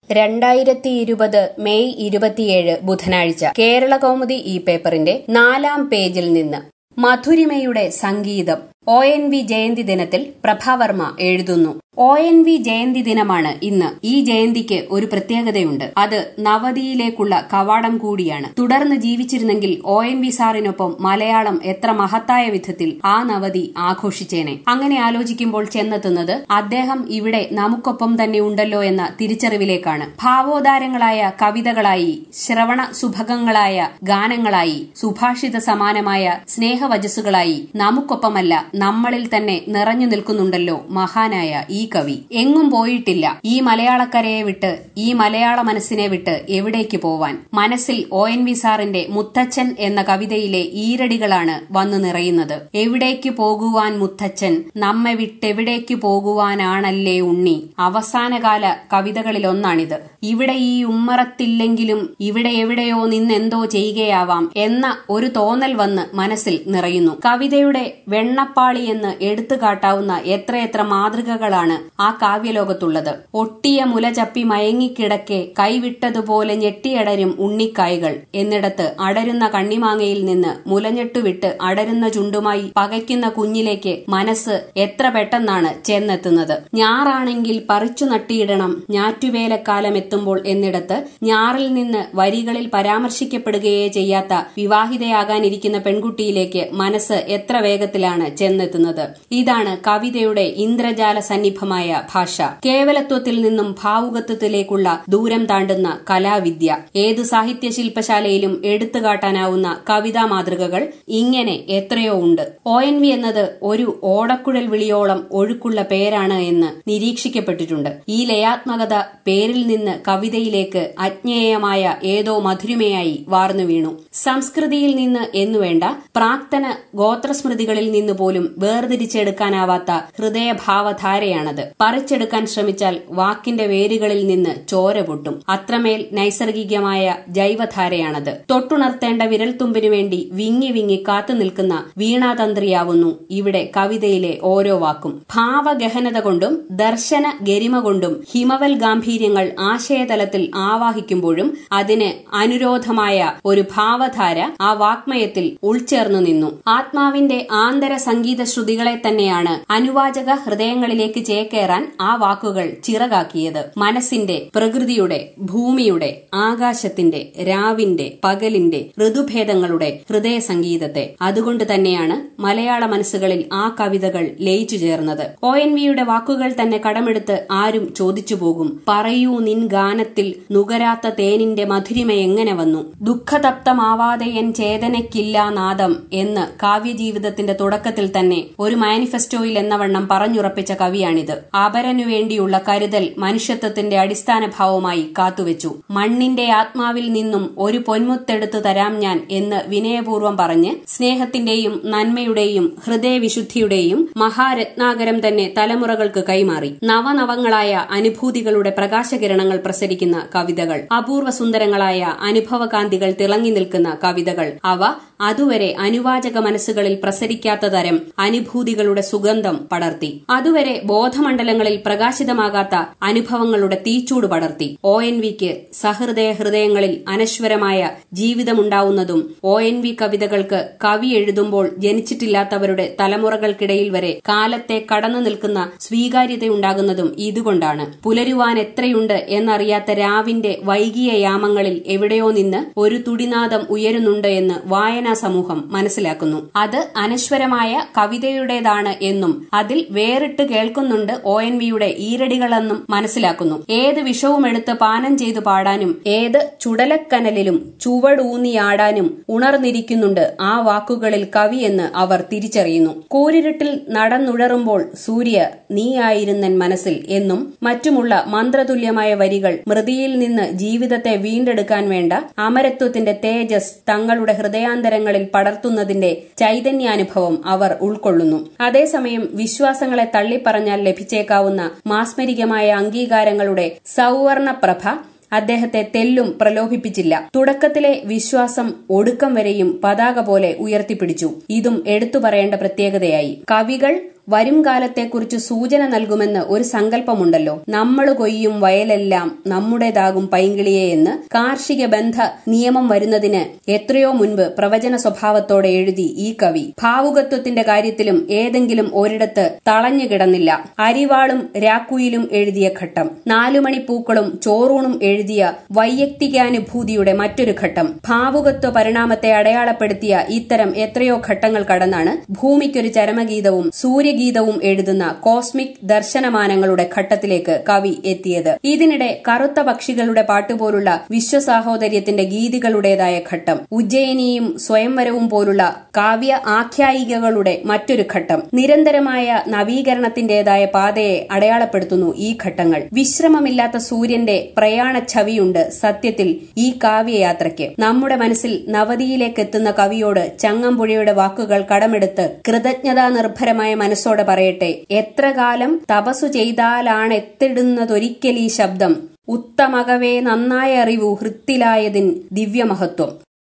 രണ്ടായിരത്തി ഇരുപത് മെയ് ഇരുപത്തിയേഴ് ബുധനാഴ്ച കേരള കൗമുദി ഈ പേപ്പറിന്റെ നാലാം പേജിൽ നിന്ന് മധുരിമയുടെ സംഗീതം ഒ എൻ വി ജയന്തി ദിനത്തിൽ പ്രഭാവർമ്മ എഴുതുന്നു ഒ എൻ വി ജയന്തി ദിനമാണ് ഇന്ന് ഈ ജയന്തിക്ക് ഒരു പ്രത്യേകതയുണ്ട് അത് നവതിയിലേക്കുള്ള കവാടം കൂടിയാണ് തുടർന്ന് ജീവിച്ചിരുന്നെങ്കിൽ ഒ എൻ വി സാറിനൊപ്പം മലയാളം എത്ര മഹത്തായ വിധത്തിൽ ആ നവതി ആഘോഷിച്ചേനെ അങ്ങനെ ആലോചിക്കുമ്പോൾ ചെന്നെത്തുന്നത് അദ്ദേഹം ഇവിടെ നമുക്കൊപ്പം തന്നെ ഉണ്ടല്ലോ എന്ന തിരിച്ചറിവിലേക്കാണ് ഭാവോദാരങ്ങളായ കവിതകളായി ശ്രവണ സുഭഗങ്ങളായ ഗാനങ്ങളായി സുഭാഷിത സമാനമായ സ്നേഹവചസ്സുകളായി നമുക്കൊപ്പമല്ല നമ്മളിൽ തന്നെ നിറഞ്ഞു നിൽക്കുന്നുണ്ടല്ലോ മഹാനായ ഈ കവി എങ്ങും പോയിട്ടില്ല ഈ മലയാളക്കരയെ വിട്ട് ഈ മലയാള മനസ്സിനെ വിട്ട് എവിടേക്ക് പോവാൻ മനസ്സിൽ ഒ എൻ വി സാറിന്റെ മുത്തച്ഛൻ എന്ന കവിതയിലെ ഈരടികളാണ് വന്നു നിറയുന്നത് എവിടേക്ക് പോകുവാൻ മുത്തച്ഛൻ നമ്മെ വിട്ടെവിടേക്ക് പോകുവാനാണല്ലേ ഉണ്ണി അവസാനകാല കവിതകളിലൊന്നാണിത് ഇവിടെ ഈ ഉമ്മറത്തില്ലെങ്കിലും ഇവിടെ എവിടെയോ നിന്നെന്തോ ചെയ്യുകയാവാം എന്ന ഒരു തോന്നൽ വന്ന് മനസ്സിൽ നിറയുന്നു കവിതയുടെ വെണ്ണപ്പാളി എന്ന് എടുത്തു കാട്ടാവുന്ന എത്രയെത്ര മാതൃകകളാണ് ആ കാവ്യലോകത്തുള്ളത് ഒട്ടിയ മുല ചപ്പി മയങ്ങിക്കിടക്കെ കൈവിട്ടതുപോലെ ഞെട്ടിയടരും ഉണ്ണിക്കായ്കൾ എന്നിടത്ത് അടരുന്ന കണ്ണിമാങ്ങയിൽ നിന്ന് മുലഞ്ഞെട്ടുവിട്ട് അടരുന്ന ചുണ്ടുമായി പകയ്ക്കുന്ന കുഞ്ഞിലേക്ക് മനസ്സ് എത്ര പെട്ടെന്നാണ് ചെന്നെത്തുന്നത് ഞാറാണെങ്കിൽ പറിച്ചു നട്ടിയിടണം ഞാറ്റുവേലക്കാലം എത്തുമ്പോൾ എന്നിടത്ത് ഞാറിൽ നിന്ന് വരികളിൽ പരാമർശിക്കപ്പെടുകയേ ചെയ്യാത്ത വിവാഹിതയാകാനിരിക്കുന്ന പെൺകുട്ടിയിലേക്ക് മനസ്സ് എത്ര വേഗത്തിലാണ് ചെന്നെത്തുന്നത് ഇതാണ് കവിതയുടെ ഇന്ദ്രജാല സന്നിഭമായ ഭാഷ കേവലത്വത്തിൽ നിന്നും ഭാവുകത്വത്തിലേക്കുള്ള ദൂരം താണ്ടുന്ന കലാവിദ്യ ഏതു സാഹിത്യ ശില്പശാലയിലും എടുത്തുകാട്ടാനാവുന്ന കവിതാ മാതൃകകൾ ഇങ്ങനെ എത്രയോ ഉണ്ട് ഒ എൻ വി എന്നത് ഒരു ഓടക്കുഴൽ വിളിയോളം ഒഴുക്കുള്ള പേരാണ് എന്ന് നിരീക്ഷിക്കപ്പെട്ടിട്ടുണ്ട് ഈ ലയാത്മകത പേരിൽ നിന്ന് കവിതയിലേക്ക് അജ്ഞേയമായ ഏതോ മധുരിമയായി വാർന്നു വീണു സംസ്കൃതിയിൽ നിന്ന് എന്നുവേണ്ട പ്രാക്തന ഗോത്രസ്മൃതികളിൽ നിന്ന് പോലും വേർതിരിച്ചെടുക്കാനാവാത്ത ഹൃദയഭാവധാരയാണത് പറിച്ചെടുക്കാൻ ശ്രമിച്ചാൽ വാക്കിന്റെ വേരുകളിൽ നിന്ന് ചോര പൊട്ടും അത്രമേൽ നൈസർഗികമായ ജൈവധാരയാണത് തൊട്ടുണർത്തേണ്ട വിരൽത്തുമ്പിനു വേണ്ടി വിങ്ങി വിങ്ങി കാത്തു നിൽക്കുന്ന വീണാതന്ത്രിയാവുന്നു ഇവിടെ കവിതയിലെ ഓരോ വാക്കും ഭാവഗഹനത കൊണ്ടും ദർശന ഗരിമ കൊണ്ടും ഹിമവൽ ഗാംഭീര്യങ്ങൾ ആശയതലത്തിൽ ആവാഹിക്കുമ്പോഴും അതിന് അനുരോധമായ ഒരു ഭാവധാര ആ വാക്മയത്തിൽ ഉൾച്ചേർന്നു നിന്നു ആത്മാവിന്റെ ആന്തര സംഗീത ശ്രുതികളെ തന്നെയാണ് അനുവാചക ഹൃദയങ്ങളിലേക്ക് ചേക്കേറാൻ ആ വാക്കുകൾ ചിറകാക്കിയത് മനസ്സിന്റെ പ്രകൃതിയുടെ ഭൂമിയുടെ ആകാശത്തിന്റെ രാവിന്റെ പകലിന്റെ ഋതുഭേദങ്ങളുടെ ഹൃദയ സംഗീതത്തെ അതുകൊണ്ട് തന്നെയാണ് മലയാള മനസ്സുകളിൽ ആ കവിതകൾ ലയിച്ചു ചേർന്നത് ഒ എൻ വിയുടെ വാക്കുകൾ തന്നെ കടമെടുത്ത് ആരും ചോദിച്ചു പോകും പറയൂ നിൻ ഗാനത്തിൽ നുകരാത്ത തേനിന്റെ മധുരിമ എങ്ങനെ വന്നു ദുഃഖതപ്തമാവാതെ എൻ ചേതനയ്ക്കില്ല നാദം എന്ന് കാവ്യജീവിതത്തിന്റെ തുടക്കത്തിൽ തന്നെ ഒരു മാനിഫെസ്റ്റോയിൽ എന്നവണ്ണം പറഞ്ഞുറപ്പിച്ച കവിയാണിത് അപരനു വേണ്ടിയുള്ള കരുതൽ മനുഷ്യത്വത്തിന്റെ അടിസ്ഥാന ഭാവമായി കാത്തുവെച്ചു മണ്ണിന്റെ ആത്മാവിൽ നിന്നും ഒരു പൊന്മുത്തെടുത്തു തരാം ഞാൻ എന്ന് വിനയപൂർവ്വം പറഞ്ഞ് സ്നേഹത്തിന്റെയും നന്മയുടെയും ഹൃദയവിശുദ്ധിയുടെയും മഹാരത്നാകരം തന്നെ തലമുറകൾക്ക് കൈമാറി നവനവങ്ങളായ അനുഭൂതികളുടെ പ്രകാശകിരണങ്ങൾ പ്രസരിക്കുന്ന കവിതകൾ അപൂർവ സുന്ദരങ്ങളായ അനുഭവകാന്തികൾ തിളങ്ങി നിൽക്കുന്ന കവിതകൾ അവ അതുവരെ അനുവാചക മനസ്സുകളിൽ പ്രസരിക്കാത്ത തരം അനുഭൂതികളുടെ സുഗന്ധം പടർത്തി അതുവരെ ബോധമണ്ഡലങ്ങളിൽ പ്രകാശിതമാകാത്ത അനുഭവങ്ങളുടെ തീച്ചൂട് പടർത്തി ഒ എൻ വിക്ക് സഹൃദയ ഹൃദയങ്ങളിൽ അനശ്വരമായ ജീവിതമുണ്ടാവുന്നതും ഒ എൻ വി കവിതകൾക്ക് കവി എഴുതുമ്പോൾ ജനിച്ചിട്ടില്ലാത്തവരുടെ തലമുറകൾക്കിടയിൽ വരെ കാലത്തെ കടന്നു നിൽക്കുന്ന സ്വീകാര്യതയുണ്ടാകുന്നതും ഇതുകൊണ്ടാണ് പുലരുവാൻ എത്രയുണ്ട് എന്നറിയാത്ത രാവിന്റെ വൈകിയ യാമങ്ങളിൽ എവിടെയോ നിന്ന് ഒരു തുടിനാദം ഉയരുന്നുണ്ട് എന്ന് വായനാ സമൂഹം മനസ്സിലാക്കുന്നു അത് അനശ്വരമായ കവിതയുടേതാണ് എന്നും അതിൽ വേറിട്ട് കേൾക്കുന്നുണ്ട് ഒ എൻ വിയുടെ ഈരടികളെന്നും മനസ്സിലാക്കുന്നു ഏത് വിഷവും എടുത്ത് പാനം ചെയ്തു പാടാനും ഏത് ചുടലക്കനലിലും ചുവടൂന്നിയാടാനും ഉണർന്നിരിക്കുന്നുണ്ട് ആ വാക്കുകളിൽ കവിയെന്ന് അവർ തിരിച്ചറിയുന്നു കൂരിരുട്ടിൽ നടന്നുഴറുമ്പോൾ സൂര്യ നീയായിരുന്നൻ മനസ്സിൽ എന്നും മറ്റുമുള്ള മന്ത്രതുല്യമായ വരികൾ മൃതിയിൽ നിന്ന് ജീവിതത്തെ വീണ്ടെടുക്കാൻ വേണ്ട അമരത്വത്തിന്റെ തേജസ് തങ്ങളുടെ ഹൃദയാന്തരങ്ങളിൽ പടർത്തുന്നതിന്റെ ചൈതന്യാനുഭവം അവർ ഉൾക്കൊള്ളുന്നു അതേസമയം വിശ്വാസങ്ങളെ തള്ളിപ്പറഞ്ഞാൽ ലഭിച്ചേക്കാവുന്ന മാസ്മരികമായ അംഗീകാരങ്ങളുടെ സൗവർണപ്രഭ അദ്ദേഹത്തെ തെല്ലും പ്രലോഭിപ്പിച്ചില്ല തുടക്കത്തിലെ വിശ്വാസം ഒടുക്കം വരെയും പതാക പോലെ ഉയർത്തിപ്പിടിച്ചു ഇതും എടുത്തു പറയേണ്ട പ്രത്യേകതയായി കവികൾ വരും കാലത്തെക്കുറിച്ച് സൂചന നൽകുമെന്ന് ഒരു സങ്കല്പമുണ്ടല്ലോ നമ്മൾ കൊയ്യും വയലെല്ലാം നമ്മുടേതാകും പൈങ്കിളിയെ എന്ന് കാർഷിക ബന്ധ നിയമം വരുന്നതിന് എത്രയോ മുൻപ് പ്രവചന സ്വഭാവത്തോടെ എഴുതി ഈ കവി ഭാവുകത്വത്തിന്റെ കാര്യത്തിലും ഏതെങ്കിലും ഒരിടത്ത് തളഞ്ഞു കിടന്നില്ല അരിവാളും രാക്കുയിലും എഴുതിയ ഘട്ടം നാലുമണി പൂക്കളും ചോറൂണും എഴുതിയ വൈയക്തികാനുഭൂതിയുടെ മറ്റൊരു ഘട്ടം ഭാവുകത്വ പരിണാമത്തെ അടയാളപ്പെടുത്തിയ ഇത്തരം എത്രയോ ഘട്ടങ്ങൾ കടന്നാണ് ഭൂമിക്കൊരു ചരമഗീതവും സൂര്യഗീതവും എഴുതുന്ന കോസ്മിക് ദർശനമാനങ്ങളുടെ ഘട്ടത്തിലേക്ക് കവി എത്തിയത് ഇതിനിടെ കറുത്ത പക്ഷികളുടെ പാട്ടുപോലുള്ള വിശ്വസാഹോദര്യത്തിന്റെ ഗീതികളുടേതായ ഘട്ടം ഉജ്ജയിനിയും സ്വയംവരവും പോലുള്ള കാവ്യ ആഖ്യായികകളുടെ മറ്റൊരു ഘട്ടം നിരന്തരമായ നവീകരണത്തിന്റേതായ പാതയെ അടയാളപ്പെടുത്തുന്നു ഈ ഘട്ടങ്ങൾ വിശ്രമമില്ലാത്ത സൂര്യന്റെ പ്രയാണ ഛവിയുണ്ട് സത്യത്തിൽ ഈ കാവ്യയാത്രയ്ക്ക് നമ്മുടെ മനസ്സിൽ നവതിയിലേക്ക് എത്തുന്ന കവിയോട് ചങ്ങമ്പുഴയുടെ വാക്കുകൾ കടമെടുത്ത് കൃതജ്ഞതാ നിർഭരമായ മനസ്സോടെ പറയട്ടെ എത്ര കാലം തപസ്സു ചെയ്താലാണെത്തിടുന്നതൊരിക്കൽ ഈ ശബ്ദം ഉത്തമകവേ നന്നായ അറിവു ഹൃത്തിലായതിൻ ദിവ്യമഹത്വം